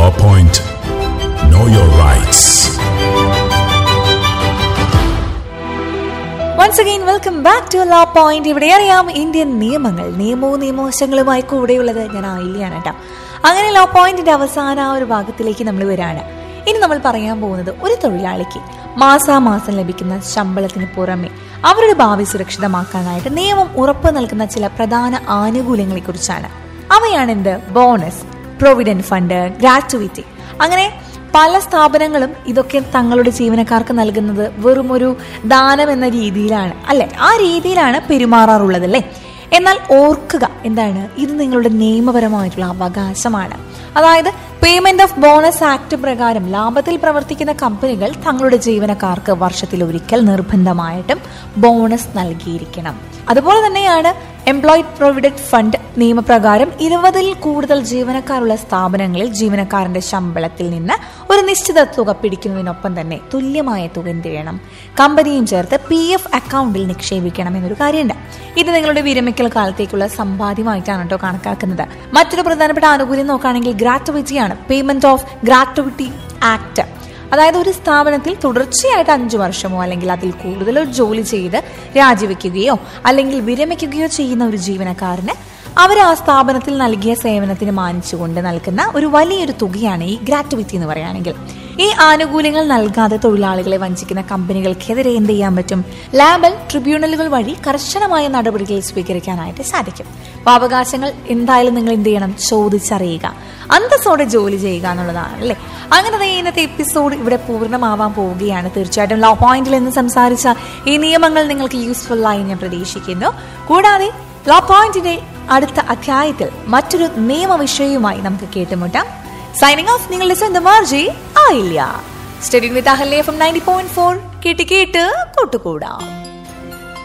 Law Point. Know your rights. Once again welcome back to law point ഇവിടെ അറിയാം Indian നിയമങ്ങൾ നിയമവും നിയമവശങ്ങളുമായി കൂടെയുള്ളത് ഞാൻ ആയില്ലാണ് കേട്ടോ അങ്ങനെ ലോ പോയിന്റിന്റെ അവസാന ആ ഒരു ഭാഗത്തിലേക്ക് നമ്മൾ വരാണ് ഇനി നമ്മൾ പറയാൻ പോകുന്നത് ഒരു തൊഴിലാളിക്ക് മാസാമാസം ലഭിക്കുന്ന ശമ്പളത്തിന് പുറമെ അവരുടെ ഭാവി സുരക്ഷിതമാക്കാനായിട്ട് നിയമം ഉറപ്പു നൽകുന്ന ചില പ്രധാന ആനുകൂല്യങ്ങളെ കുറിച്ചാണ് അവയാണ് എന്ത് ബോണസ് പ്രൊവിഡന്റ് ഫണ്ട് ഗ്രാറ്റുവിറ്റി അങ്ങനെ പല സ്ഥാപനങ്ങളും ഇതൊക്കെ തങ്ങളുടെ ജീവനക്കാർക്ക് നൽകുന്നത് വെറും ഒരു ദാനം എന്ന രീതിയിലാണ് അല്ലെ ആ രീതിയിലാണ് പെരുമാറാറുള്ളത് അല്ലേ എന്നാൽ ഓർക്കുക എന്താണ് ഇത് നിങ്ങളുടെ നിയമപരമായിട്ടുള്ള അവകാശമാണ് അതായത് പേയ്മെന്റ് ഓഫ് ബോണസ് ആക്ട് പ്രകാരം ലാഭത്തിൽ പ്രവർത്തിക്കുന്ന കമ്പനികൾ തങ്ങളുടെ ജീവനക്കാർക്ക് വർഷത്തിൽ ഒരിക്കൽ നിർബന്ധമായിട്ടും ബോണസ് നൽകിയിരിക്കണം അതുപോലെ തന്നെയാണ് എംപ്ലോയിഡ് പ്രൊവിഡന്റ് ഫണ്ട് നിയമപ്രകാരം ഇരുപതിൽ കൂടുതൽ ജീവനക്കാരുള്ള സ്ഥാപനങ്ങളിൽ ജീവനക്കാരന്റെ ശമ്പളത്തിൽ നിന്ന് ഒരു നിശ്ചിത തുക പിടിക്കുന്നതിനൊപ്പം തന്നെ തുല്യമായ തുക എന്ത് ചെയ്യണം കമ്പനിയും ചേർത്ത് പി എഫ് അക്കൗണ്ടിൽ നിക്ഷേപിക്കണം എന്നൊരു കാര്യമുണ്ട് ഇത് നിങ്ങളുടെ വിരമിക്കൽ കാലത്തേക്കുള്ള സമ്പാദ്യമായിട്ടാണ് കേട്ടോ കണക്കാക്കുന്നത് മറ്റൊരു പ്രധാനപ്പെട്ട ആനുകൂല്യം നോക്കുകയാണെങ്കിൽ ഗ്രാറ്റുവിറ്റിയാണ് പേയ്മെന്റ് ഓഫ് ഗ്രാറ്റുവിറ്റി ആക്ട് അതായത് ഒരു സ്ഥാപനത്തിൽ തുടർച്ചയായിട്ട് അഞ്ചു വർഷമോ അല്ലെങ്കിൽ അതിൽ കൂടുതലോ ജോലി ചെയ്ത് രാജിവെക്കുകയോ അല്ലെങ്കിൽ വിരമിക്കുകയോ ചെയ്യുന്ന ഒരു ജീവനക്കാരന് അവർ ആ സ്ഥാപനത്തിൽ നൽകിയ സേവനത്തിന് മാനിച്ചുകൊണ്ട് നൽകുന്ന ഒരു വലിയൊരു തുകയാണ് ഈ ഗ്രാറ്റുവിറ്റി എന്ന് പറയുകയാണെങ്കിൽ ഈ ആനുകൂല്യങ്ങൾ നൽകാതെ തൊഴിലാളികളെ വഞ്ചിക്കുന്ന കമ്പനികൾക്കെതിരെ എന്ത് ചെയ്യാൻ പറ്റും ലാബൽ ട്രിബ്യൂണലുകൾ വഴി കർശനമായ നടപടികൾ സ്വീകരിക്കാനായിട്ട് സാധിക്കും അപ്പൊ അവകാശങ്ങൾ എന്തായാലും നിങ്ങൾ എന്ത് ചെയ്യണം ചോദിച്ചറിയുക അന്തസ്സോടെ ജോലി ചെയ്യുക എന്നുള്ളതാണ് അല്ലേ അങ്ങനെ ദേ ഇന്നത്തെ എപ്പിസോഡ് ഇവിടെ പൂർണ്ണമാവാൻ പോവുകയാണ് തീർച്ചയായിട്ടും ലോ പോയിന്റിൽ നിന്ന് സംസാരിച്ച ഈ നിയമങ്ങൾ നിങ്ങൾക്ക് യൂസ്ഫുൾ ആയി ഞാൻ പ്രതീക്ഷിക്കുന്നു കൂടാതെ ലോ പോയിന്റിന്റെ അടുത്ത അധ്യായത്തിൽ മറ്റൊരു നിയമവിഷയവുമായി നമുക്ക് കേട്ടുമുട്ടാം സൈനിങ് ഓഫ് നിങ്ങളുടെ സ്വന്തം മാർജി ആയില്ല studying with Ahalya F M ninety point four കേട്ട് കേട്ട് കൂട്ടുകൂടാം